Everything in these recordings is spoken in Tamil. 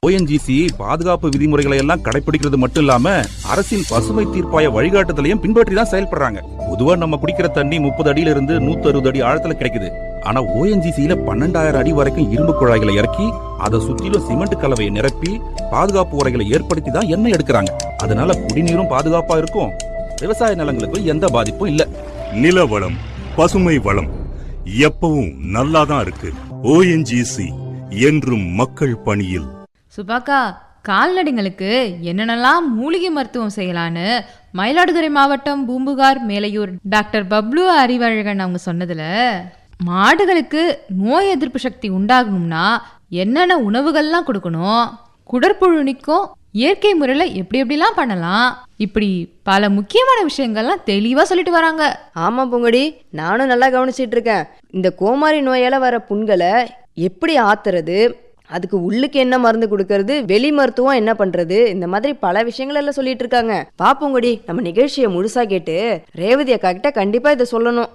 ஓஎன்ஜிசி பாதுகாப்பு விதிமுறைகளை எல்லாம் கடைபிடிக்கிறது மட்டும் இல்லாம அரசின் பசுமை தீர்ப்பாய வழிகாட்டுதலையும் பின்பற்றி தான் செயல்படுறாங்க பொதுவா நம்ம குடிக்கிற தண்ணி முப்பது அடியில இருந்து நூத்தி அறுபது அடி ஆழத்துல கிடைக்குது ஆனா ஓஎன்ஜிசியில பன்னெண்டாயிரம் அடி வரைக்கும் இரும்பு குழாய்களை இறக்கி அதை சுத்திலும் சிமெண்ட் கலவையை நிரப்பி பாதுகாப்பு உரைகளை ஏற்படுத்தி தான் எண்ணெய் எடுக்கிறாங்க அதனால குடிநீரும் பாதுகாப்பா இருக்கும் விவசாய நிலங்களுக்கும் எந்த பாதிப்பும் இல்ல நில வளம் பசுமை வளம் எப்பவும் நல்லாதான் இருக்கு ஓஎன்ஜிசி என்றும் மக்கள் பணியில் சுபாக்கா கால்நடைங்களுக்கு என்னென்னலாம் மூலிகை மருத்துவம் செய்யலான்னு மயிலாடுதுறை மாவட்டம் பூம்புகார் மேலையூர் டாக்டர் பப்ளு அறிவழகன் அவங்க சொன்னதுல மாடுகளுக்கு நோய் எதிர்ப்பு சக்தி உண்டாகணும்னா என்னென்ன உணவுகள்லாம் கொடுக்கணும் குடற்புழு நிற்கும் இயற்கை முறையில் எப்படி எப்படிலாம் பண்ணலாம் இப்படி பல முக்கியமான விஷயங்கள்லாம் தெளிவாக சொல்லிட்டு வராங்க ஆமா பூங்கொடி நானும் நல்லா கவனிச்சிட்டு இருக்கேன் இந்த கோமாரி நோயால வர புண்களை எப்படி ஆத்துறது அதுக்கு உள்ளுக்கு என்ன மருந்து கொடுக்கறது வெளி மருத்துவம் என்ன பண்றது இந்த மாதிரி பல விஷயங்கள் எல்லாம் சொல்லிட்டு இருக்காங்க பாப்போங்கடி நம்ம நிகழ்ச்சியை முழுசா கேட்டு ரேவதி அக்கா கிட்ட கண்டிப்பா இதை சொல்லணும்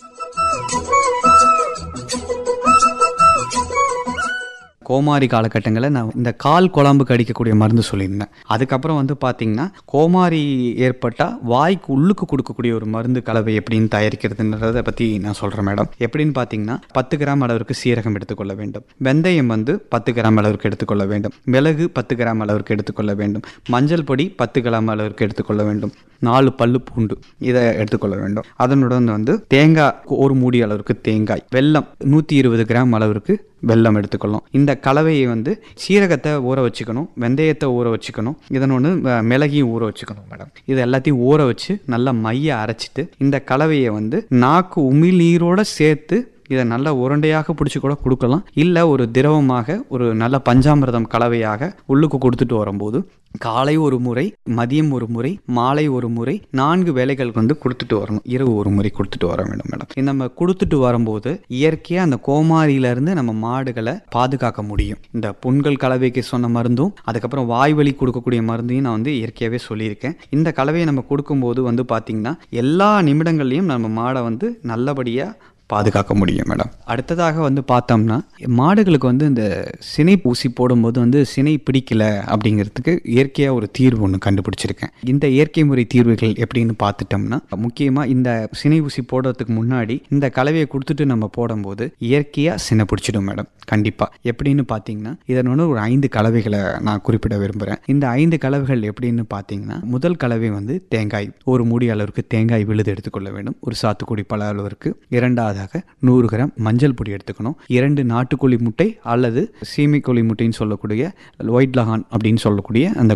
கோமாரி காலகட்டங்களில் நான் இந்த கால் குழம்புக்கு அடிக்கக்கூடிய மருந்து சொல்லியிருந்தேன் அதுக்கப்புறம் வந்து பார்த்தீங்கன்னா கோமாரி ஏற்பட்டால் வாய்க்கு உள்ளுக்கு கொடுக்கக்கூடிய ஒரு மருந்து கலவை எப்படின்னு தயாரிக்கிறதுன்றதை பற்றி நான் சொல்கிறேன் மேடம் எப்படின்னு பார்த்தீங்கன்னா பத்து கிராம் அளவிற்கு சீரகம் எடுத்துக்கொள்ள வேண்டும் வெந்தயம் வந்து பத்து கிராம் அளவிற்கு எடுத்துக்கொள்ள வேண்டும் மிளகு பத்து கிராம் அளவிற்கு எடுத்துக்கொள்ள வேண்டும் மஞ்சள் பொடி பத்து கிராம் அளவிற்கு எடுத்துக்கொள்ள வேண்டும் நாலு பல்லு பூண்டு இதை எடுத்துக்கொள்ள வேண்டும் அதனுடன் வந்து தேங்காய் ஒரு மூடி அளவிற்கு தேங்காய் வெல்லம் நூற்றி இருபது கிராம் அளவிற்கு வெல்லம் எடுத்துக்கொள்ளும் இந்த கலவையை வந்து சீரகத்தை ஊற வச்சுக்கணும் வெந்தயத்தை ஊற வச்சுக்கணும் இதனொன்று மிளகையும் ஊற வச்சுக்கணும் மேடம் இது எல்லாத்தையும் ஊற வச்சு நல்லா மைய அரைச்சிட்டு இந்த கலவையை வந்து நாக்கு உமிழ்நீரோட சேர்த்து இதை நல்ல உருண்டையாக பிடிச்சி கூட கொடுக்கலாம் இல்லை ஒரு திரவமாக ஒரு நல்ல பஞ்சாமிர்தம் கலவையாக உள்ளுக்கு கொடுத்துட்டு வரும்போது காலை ஒரு முறை மதியம் ஒரு முறை மாலை ஒரு முறை நான்கு வேலைகள் வந்து கொடுத்துட்டு வரணும் இரவு ஒரு முறை கொடுத்துட்டு வர வேண்டும் மேடம் இது நம்ம கொடுத்துட்டு வரும்போது இயற்கையாக அந்த கோமாரியிலேருந்து நம்ம மாடுகளை பாதுகாக்க முடியும் இந்த புண்கள் கலவைக்கு சொன்ன மருந்தும் அதுக்கப்புறம் வாய்வழி கொடுக்கக்கூடிய மருந்தையும் நான் வந்து இயற்கையாகவே சொல்லியிருக்கேன் இந்த கலவையை நம்ம கொடுக்கும்போது வந்து பார்த்திங்கன்னா எல்லா நிமிடங்கள்லையும் நம்ம மாடை வந்து நல்லபடியாக பாதுகாக்க முடியும் மேடம் அடுத்ததாக வந்து பார்த்தோம்னா மாடுகளுக்கு வந்து இந்த சினை ஊசி போடும்போது வந்து சினை பிடிக்கல அப்படிங்கிறதுக்கு இயற்கையாக ஒரு தீர்வு ஒன்று கண்டுபிடிச்சிருக்கேன் இந்த இயற்கை முறை தீர்வுகள் எப்படின்னு பார்த்துட்டோம்னா முக்கியமாக இந்த சினை ஊசி போடுறதுக்கு முன்னாடி இந்த கலவையை கொடுத்துட்டு நம்ம போடும்போது இயற்கையாக சினை பிடிச்சிடும் மேடம் கண்டிப்பாக எப்படின்னு பார்த்தீங்கன்னா இதனோட ஒரு ஐந்து கலவைகளை நான் குறிப்பிட விரும்புகிறேன் இந்த ஐந்து கலவைகள் எப்படின்னு பார்த்தீங்கன்னா முதல் கலவை வந்து தேங்காய் ஒரு மூடி அளவிற்கு தேங்காய் விழுது எடுத்துக்கொள்ள வேண்டும் ஒரு சாத்துக்குடி பல அளவிற்கு இரண்டாவதாக நூறு கிராம் மஞ்சள் பொடி எடுத்துக்கணும் இரண்டு நாட்டுக்கோழி முட்டை அல்லது சீமைக்கோழி முட்டைன்னு சொல்லக்கூடிய ஒயிட் லகான் அப்படின்னு சொல்லக்கூடிய அந்த